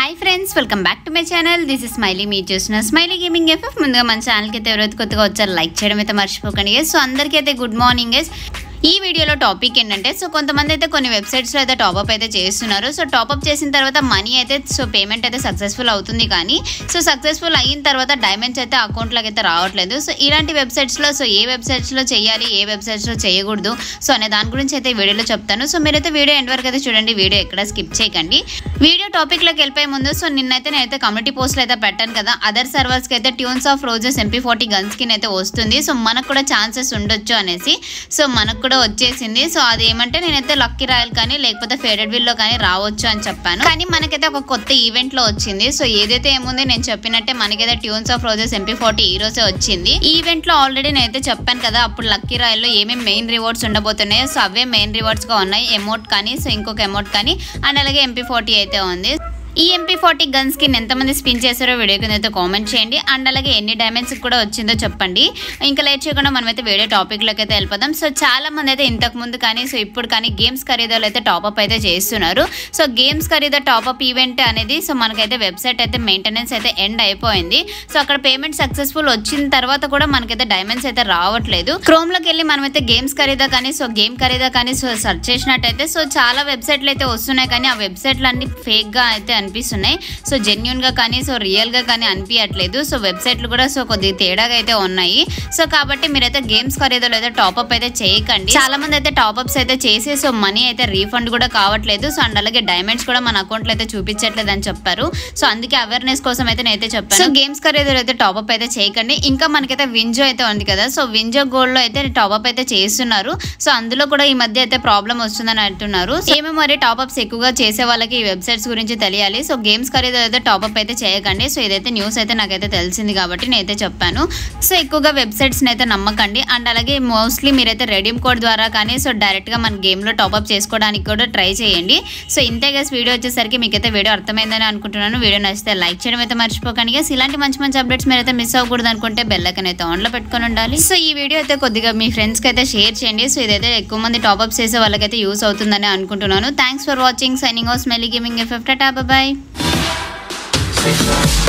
Hi friends welcome back to my channel this is Smiley మీరు చూసిన smiley gaming FF ముందుగా మన ఛానల్కి అయితే ఎవరైతే కొత్తగా వచ్చారు లైక్ చేయడం అయితే మర్చిపోకండి guys. సో అందరికీ అయితే గుడ్ మార్నింగ్ గైస్ ఈ వీడియోలో టాపిక్ ఏంటంటే సో కొంతమంది అయితే కొన్ని వెబ్సైట్స్లో అయితే టాప్అప్ అయితే చేస్తున్నారు సో టాప్అప్ చేసిన తర్వాత మనీ అయితే సో పేమెంట్ అయితే సక్సెస్ఫుల్ అవుతుంది కానీ సో సక్సెస్ఫుల్ అయిన తర్వాత డైమండ్స్ అయితే అకౌంట్లోకి అయితే రావట్లేదు సో ఇలాంటి వెబ్సైట్స్లో సో ఏ వెబ్సైట్స్లో చేయాలి ఏ వెబ్సైట్స్లో చేయకూడదు సో అనే దాని గురించి అయితే ఈ వీడియోలో చెప్తాను సో మీరైతే వీడియో ఎండ్ వరకు అయితే చూడండి వీడియో ఎక్కడ స్కిప్ చేయకండి వీడియో టాపిక్లోకి వెళ్ళిపోయే ముందు సో నిన్నైతే నేనైతే కమ్యూనిటీ పోస్ట్లో అయితే పెట్టాను కదా అదర్ సర్వర్స్కి అయితే tunes of roses MP forty గన్స్కి అయితే వస్తుంది సో మనకు కూడా ఛాన్సెస్ ఉండొచ్చు అనేసి సో మనకు కూడా వచ్చేసింది సో అది ఏమంటే నేనైతే లక్కీ రాయల్ కానీ లేకపోతే ఫేడెడ్ విల్లో కానీ రావచ్చు అని చెప్పాను కానీ మనకైతే ఒక కొత్త ఈవెంట్ లో వచ్చింది సో ఏదైతే ఏముంది నేను చెప్పినట్టే మనకైతే tunes of roses MP forty ఈ రోజే వచ్చింది ఈ ఈవెంట్ లో ఆల్రెడీ నేనైతే చెప్పాను కదా అప్పుడు లక్కీ రాయల్ లో ఏమేమి మెయిన్ రివార్డ్స్ ఉండబోతున్నాయో సో అవే మెయిన్ రివార్డ్స్ గా ఉన్నాయి ఎమౌంట్ కానీ సో ఇంకొక అమౌంట్ కానీ అండ్ అలాగే ఎంపీ ఫార్టీ అయితే ఉంది ఈ ఎంపీ ఫార్టీ గన్స్ కి ఎంతమంది స్పిన్ చేశారో వీడియో కింద అయితే కామెంట్ చేయండి అండ్ అలాగే ఎన్ని డైమండ్స్ కూడా వచ్చిందో చెప్పండి ఇంకా లేట్ చేయకుండా మనమైతే వీడియో టాపిక్ లోకి అయితే వెళ్ళిపోదాం సో చాలా మంది అయితే ఇంతకు ముందు కానీ సో ఇప్పుడు కానీ గేమ్స్ ఖరీదాలు అయితే టాప్అప్ అయితే చేస్తున్నారు సో గేమ్స్ ఖరీదా టాప్అప్ ఈవెంట్ అనేది సో మనకైతే వెబ్సైట్ అయితే మెయింటెనెన్స్ అయితే ఎండ్ అయిపోయింది సో అక్కడ పేమెంట్ సక్సెస్ఫుల్ వచ్చిన తర్వాత కూడా మనకైతే డైమండ్స్ అయితే రావట్లేదు క్రోమ్ లోకి వెళ్ళి మనమైతే గేమ్స్ ఖరీదా కానీ సో గేమ్ ఖరీదా కానీ సో సెర్చ్ చేసినట్టయితే సో చాలా వెబ్సైట్లు అయితే వస్తున్నాయి కానీ ఆ వెబ్సైట్లు అన్ని ఫేక్ గా అయితే అనిపిస్తున్నాయి సో జెన్యున్ గా కానీ సో రియల్ గా కానీ అనిపించట్లేదు సో వెబ్సైట్లు కూడా సో కొద్దిగా తేడాగా అయితే ఉన్నాయి సో కాబట్టి మీరైతే గేమ్స్ ఖరీదాలు అయితే టాప్అప్ అయితే చేయకండి చాలా మంది అయితే టాప్అప్స్ అయితే చేసి సో మనీ అయితే రీఫండ్ కూడా కావట్లేదు సో అండ్ అలాగే డైమండ్స్ కూడా మన అకౌంట్ లో అయితే చూపించట్లేదు అని చెప్పారు సో అందుకే అవేర్నెస్ కోసం అయితే నేనైతే చెప్పాను సో గేమ్స్ ఖరీదాలు అయితే టాప్అప్ అయితే చేయకండి ఇంకా మనకైతే వింజో అయితే ఉంది కదా సో వింజో గోల్డ్ లో అయితే టాప్అప్ అయితే చేస్తున్నారు సో అందులో కూడా ఈ మధ్య అయితే ప్రాబ్లం వస్తుందని అంటున్నారు ఏమో మరి టాప్అప్స్ ఎక్కువగా చేసే వాళ్ళకి ఈ వెబ్సైట్స్ గురించి తెలియాలి సో గేమ్స్ ఖరీదు అయితే టాప్అప్ అయితే చేయకండి సో ఇదైతే న్యూస్ అయితే నాకైతే తెలిసింది కాబట్టి నేనైతే చెప్పాను సో ఎక్కువగా వెబ్సైట్స్ అయితే నమ్మకండి అండ్ అలాగే మోస్ట్లీ మీరైతే రెడీమ్ కోడ్ ద్వారా కానీ సో డైరెక్ట్ గా మన గేమ్ లో టాప్అప్ చేసుకోవడానికి కూడా ట్రై చేయండి సో ఇంతే గైస్ వీడియో వచ్చేసరికి మీకైతే వీడియో అర్థమైందని అనుకుంటున్నాను వీడియో నచ్చితే లైక్ చేయడం అయితే మర్చిపోకండి గైస్ ఇలాంటి మంచి మంచి అప్డేట్స్ మీరైతే మిస్ అవ్వకూడదు అనుకుంటే బెల్ ఐకన్ అయితే ఆన్ లో పెట్టుకొని ఉండాలి సో ఈ వీడియో అయితే కొద్దిగా మీ ఫ్రెండ్స్ కి అయితే షేర్ చేయండి సో ఇదైతే ఎక్కువ మంది టాప్అప్ చేసే వాళ్ళకైతే యూస్ అవుతుందని అనుకుంటున్నాను థ్యాంక్స్ ఫర్ వాచింగ్ సైనింగ్ హౌస్ మెలీ గేమింగ్ ఎఫెక్ట్ టాటా బాయ్